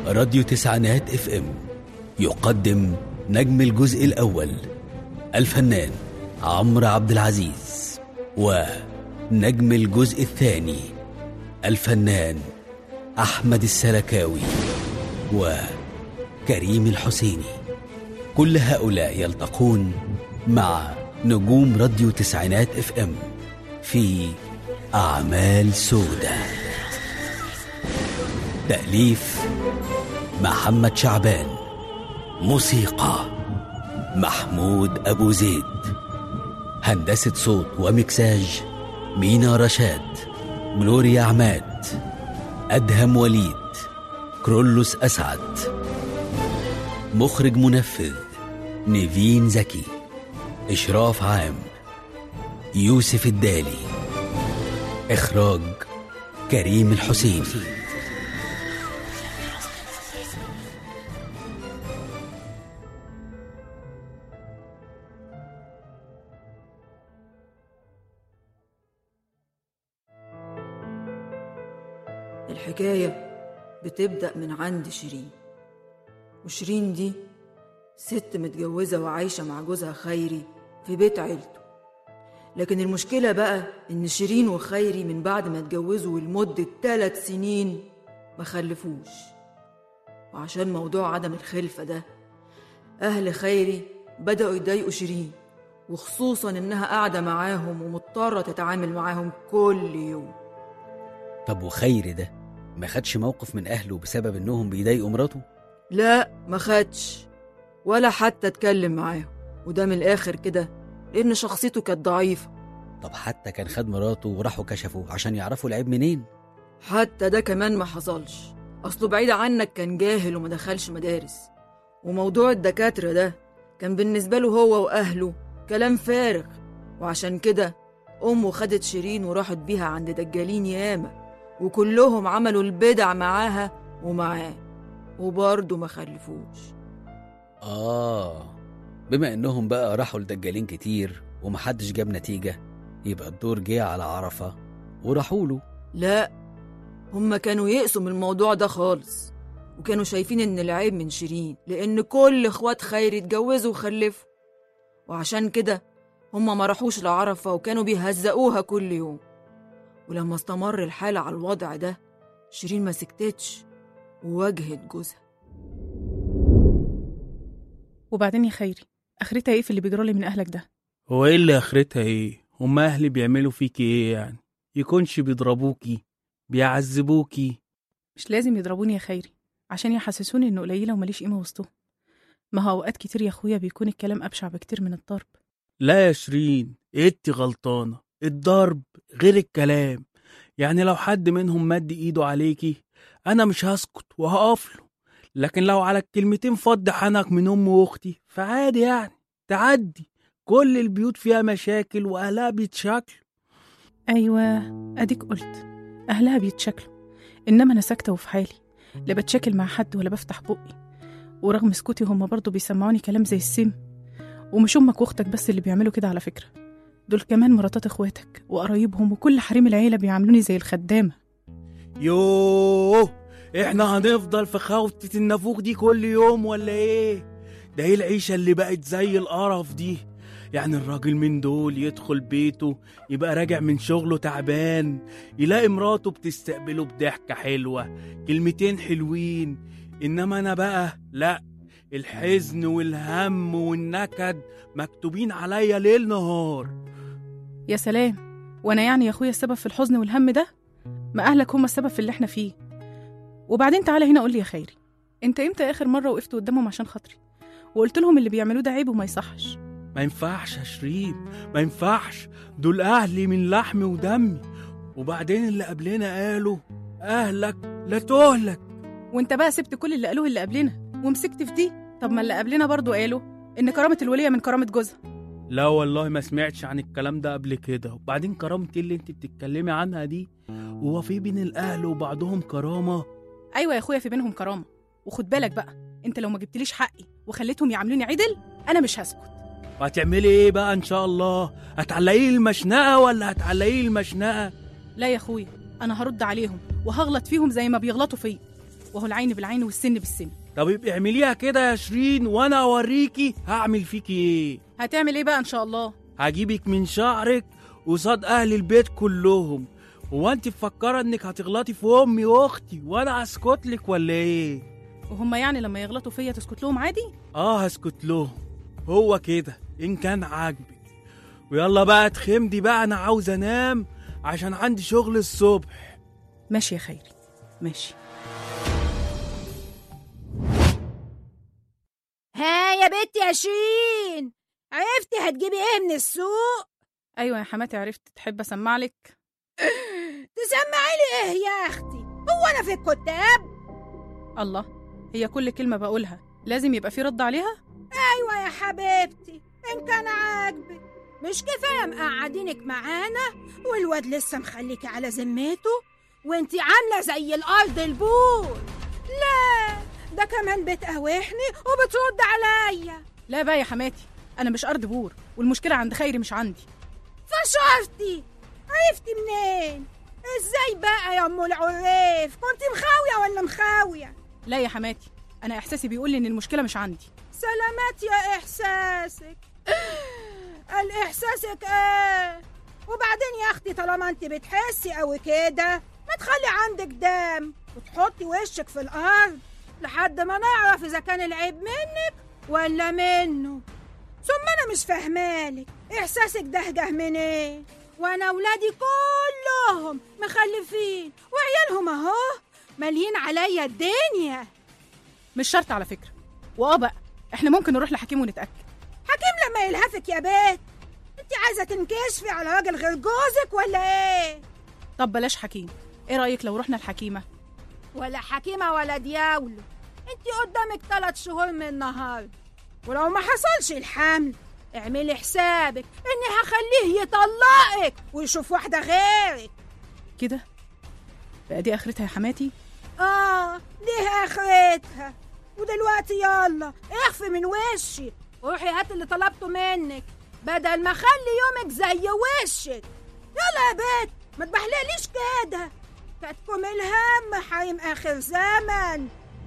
راديو تسعينات اف ام يقدم نجم الجزء الأول الفنان عمرو عبد العزيز ونجم الجزء الثاني الفنان أحمد السلكاوي وكريم الحسيني كل هؤلاء يلتقون مع نجوم راديو تسعينات اف ام في أعمال سودة تأليف محمد شعبان موسيقى محمود أبو زيد هندسة صوت ومكساج مينا رشاد جلوريا عماد أدهم وليد كرولوس أسعد مخرج منفذ نيفين زكي إشراف عام يوسف الدالي إخراج كريم الحسين الحكاية بتبدأ من عند شيرين وشيرين دي ست متجوزة وعايشة مع جوزها خيري في بيت عيلته لكن المشكلة بقى إن شيرين وخيري من بعد ما اتجوزوا لمدة ثلاث سنين ما خلفوش وعشان موضوع عدم الخلفة ده أهل خيري بدأوا يضايقوا شيرين وخصوصا إنها قاعدة معاهم ومضطرة تتعامل معاهم كل يوم طب وخير ده ما خدش موقف من أهله بسبب إنهم بيضايقوا مراته لا ما خدش ولا حتى اتكلم معاهم وده من الآخر كده لأن شخصيته كانت ضعيفة طب حتى كان خد مراته وراحوا كشفوا عشان يعرفوا العيب منين حتى ده كمان ما حصلش أصله بعيد عنك كان جاهل وما دخلش مدارس وموضوع الدكاترة ده كان بالنسبة له هو وأهله كلام فارغ وعشان كده أمه خدت شيرين وراحت بيها عند دجالين ياما وكلهم عملوا البدع معاها ومعاه وبرضه ما خلفوش آه بما إنهم بقى راحوا لدجالين كتير ومحدش جاب نتيجة يبقى الدور جه على عرفة وراحوا له لا هما كانوا يقسوا من الموضوع ده خالص وكانوا شايفين ان العيب من شيرين لان كل اخوات خيري اتجوزوا وخلفوا وعشان كده هما ما راحوش لعرفة وكانوا بيهزقوها كل يوم ولما استمر الحال على الوضع ده شيرين ما سكتتش وواجهت جوزها وبعدين يا خيري اخرتها ايه في اللي بيجرالي من اهلك ده هو ايه اللي اخرتها ايه هما اهلي بيعملوا فيكي ايه يعني يكونش بيضربوكي بيعذبوكي مش لازم يضربوني يا خيري عشان يحسسوني انه قليله ومليش قيمه وسطهم ما هو اوقات كتير يا اخويا بيكون الكلام ابشع بكتير من الضرب لا يا شيرين انت غلطانه الضرب غير الكلام يعني لو حد منهم مد ايده عليكي انا مش هسكت وهقف له لكن لو على الكلمتين فض حنك من امي واختي فعادي يعني تعدي كل البيوت فيها مشاكل واهلها بيتشاكلوا ايوه اديك قلت اهلها بيتشكلوا انما انا ساكته وفي حالي لا بتشاكل مع حد ولا بفتح بقي ورغم سكوتي هما برضه بيسمعوني كلام زي السم ومش امك واختك بس اللي بيعملوا كده على فكره دول كمان مراتات اخواتك وقرايبهم وكل حريم العيله بيعاملوني زي الخدامه يوه احنا هنفضل في خوتة النافوخ دي كل يوم ولا ايه ده ايه العيشة اللي بقت زي القرف دي يعني الراجل من دول يدخل بيته يبقى راجع من شغله تعبان يلاقي مراته بتستقبله بضحكة حلوة كلمتين حلوين انما انا بقى لا الحزن والهم والنكد مكتوبين عليا ليل نهار يا سلام وانا يعني يا اخويا السبب في الحزن والهم ده ما اهلك هما السبب في اللي احنا فيه وبعدين تعالى هنا قول لي يا خيري انت امتى اخر مره وقفت قدامهم عشان خاطري وقلت لهم اللي بيعملوه ده عيب وما يصحش ما ينفعش يا شريف ما ينفعش دول اهلي من لحمي ودمي وبعدين اللي قبلنا قالوا اهلك لا تهلك وانت بقى سبت كل اللي قالوه اللي قبلنا ومسكت في دي طب ما اللي قبلنا برضو قالوا ان كرامه الوليه من كرامه جوزها لا والله ما سمعتش عن الكلام ده قبل كده وبعدين كرامتي اللي انت بتتكلمي عنها دي هو في بين الاهل وبعضهم كرامه ايوه يا اخويا في بينهم كرامه وخد بالك بقى انت لو ما جبتليش حقي وخليتهم يعاملوني عدل انا مش هسكت وهتعملي ايه بقى ان شاء الله هتعلقيه المشنقه ولا هتعلقيه المشنقه لا يا اخويا انا هرد عليهم وهغلط فيهم زي ما بيغلطوا فيا وهو العين بالعين والسن بالسن طب يبقى اعمليها كده يا شيرين وانا اوريكي هعمل فيكي ايه هتعمل ايه بقى ان شاء الله هجيبك من شعرك قصاد اهل البيت كلهم هو انت مفكره انك هتغلطي في امي واختي وانا هسكت لك ولا ايه وهم يعني لما يغلطوا فيا تسكت لهم عادي اه هسكت لهم هو كده ان كان عاجبك ويلا بقى اتخمدي بقى انا عاوز انام عشان عندي شغل الصبح ماشي يا خيري ماشي ها يا بنت يا شيرين عرفتي هتجيبي ايه من السوق ايوه يا حماتي عرفت تحب اسمع لك تسمعي لي ايه يا اختي هو انا في الكتاب الله هي كل كلمه بقولها لازم يبقى في رد عليها ايوه يا حبيبتي ان كان عاجبك مش كفايه مقعدينك معانا والواد لسه مخليكي على ذمته وانتي عامله زي الارض البور لا ده كمان بتقاوحني وبترد عليا لا بقى يا حماتي انا مش ارض بور والمشكله عند خيري مش عندي فشرتي عرفتي منين ازاي بقى يا ام العريف كنت مخاويه ولا مخاويه لا يا حماتي انا احساسي بيقول لي ان المشكله مش عندي سلامات يا احساسك قال احساسك ايه وبعدين يا اختي طالما انت بتحسي قوي كده ما تخلي عندك دم وتحطي وشك في الارض لحد ما نعرف اذا كان العيب منك ولا منه ثم انا مش فاهمالك احساسك ده جه منين وانا ولادي كلهم مخلفين وعيالهم اهو مالين عليا الدنيا مش شرط على فكره واه بقى احنا ممكن نروح لحكيم ونتاكد حكيم لما يلهفك يا بيت انت عايزه تنكشفي على راجل غير جوزك ولا ايه طب بلاش حكيم ايه رايك لو رحنا الحكيمه ولا حكيمه ولا دياولو انت قدامك ثلاث شهور من النهارده ولو ما حصلش الحمل اعملي حسابك اني هخليه يطلقك ويشوف واحده غيرك كده بقى دي اخرتها يا حماتي اه ليه اخرتها ودلوقتي يلا اخفي من وشي روحي هات اللي طلبته منك بدل ما اخلي يومك زي وشك يلا يا بيت ما تبحلقليش كده كاتكم الهم حريم اخر زمن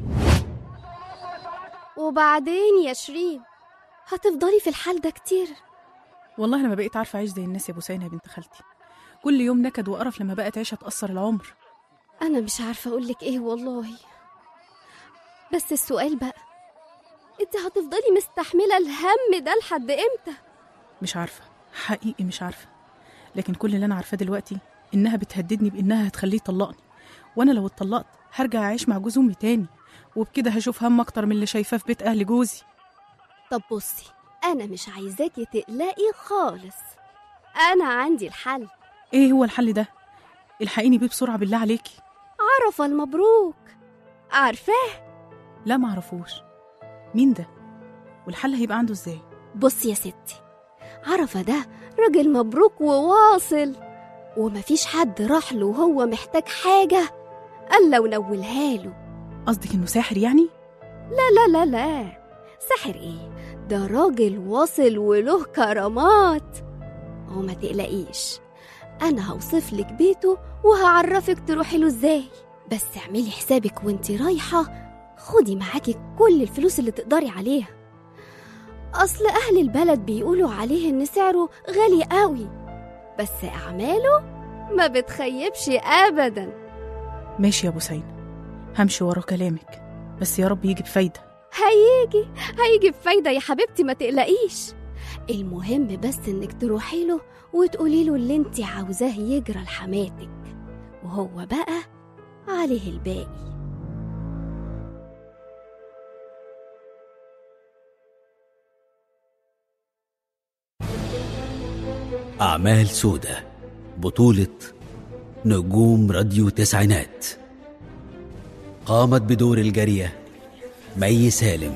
وبعدين يا شيرين هتفضلي في الحال ده كتير والله انا ما بقيت عارفه اعيش زي الناس يا بوسينه يا بنت خالتي كل يوم نكد وقرف لما بقت عيشه تاثر العمر أنا مش عارفة أقولك إيه والله بس السؤال بقى أنت هتفضلي مستحملة الهم ده لحد إمتى؟ مش عارفه حقيقي مش عارفه لكن كل اللي انا عارفاه دلوقتي انها بتهددني بانها هتخليه يطلقني وانا لو اتطلقت هرجع اعيش مع جوز امي تاني وبكده هشوف هم اكتر من اللي شايفاه في بيت اهل جوزي طب بصي أنا مش عايزاكي تقلقي خالص أنا عندي الحل ايه هو الحل ده الحقيني بيه بسرعه بالله عليكي عرفة المبروك عارفاه لا معرفوش مين ده والحل هيبقى عنده ازاي بصي يا ستي عرفة ده راجل مبروك وواصل ومفيش حد راح له وهو محتاج حاجة إلا ونولها له قصدك انه ساحر يعني لا لا لا لا سحر ايه ده راجل واصل وله كرامات وما تقلقيش انا هوصف لك بيته وهعرفك تروحي له ازاي بس اعملي حسابك وانتي رايحه خدي معاكي كل الفلوس اللي تقدري عليها اصل اهل البلد بيقولوا عليه ان سعره غالي قوي بس اعماله ما بتخيبش ابدا ماشي يا بوسينه همشي ورا كلامك بس يا رب يجي بفايده هيجي هيجي بفايدة يا حبيبتي ما تقلقيش المهم بس انك تروحي له وتقولي له اللي انت عاوزاه يجرى لحماتك وهو بقى عليه الباقي أعمال سودة بطولة نجوم راديو تسعينات قامت بدور الجارية مي سالم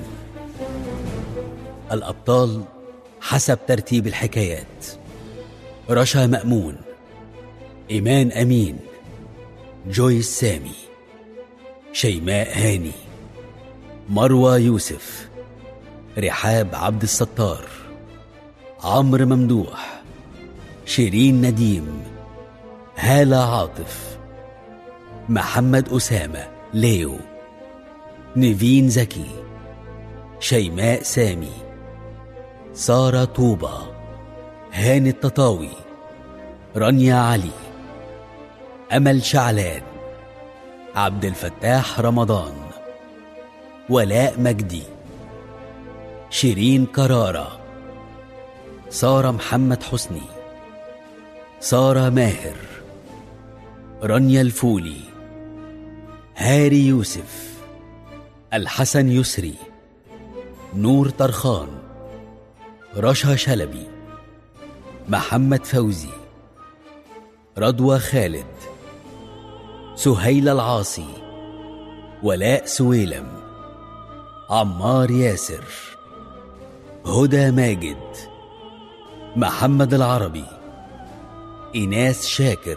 الأبطال حسب ترتيب الحكايات رشا مأمون إيمان أمين جويس سامي شيماء هاني مروى يوسف رحاب عبد الستار عمرو ممدوح شيرين نديم هالة عاطف محمد أسامة ليو نيفين زكي شيماء سامي سارة طوبة هاني التطاوي رانيا علي أمل شعلان عبد الفتاح رمضان ولاء مجدي شيرين كرارة سارة محمد حسني سارة ماهر رانيا الفولي هاري يوسف الحسن يسري نور طرخان رشا شلبي محمد فوزي رضوى خالد سهيل العاصي ولاء سويلم عمار ياسر هدى ماجد محمد العربي إناس شاكر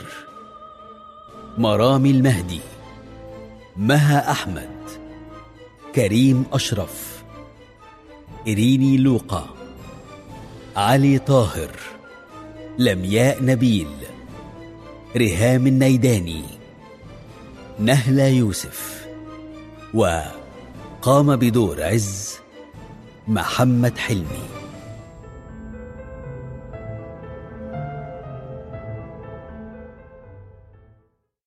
مرامي المهدي مها أحمد كريم أشرف إريني لوقا علي طاهر لمياء نبيل رهام النيداني نهلة يوسف وقام بدور عز محمد حلمي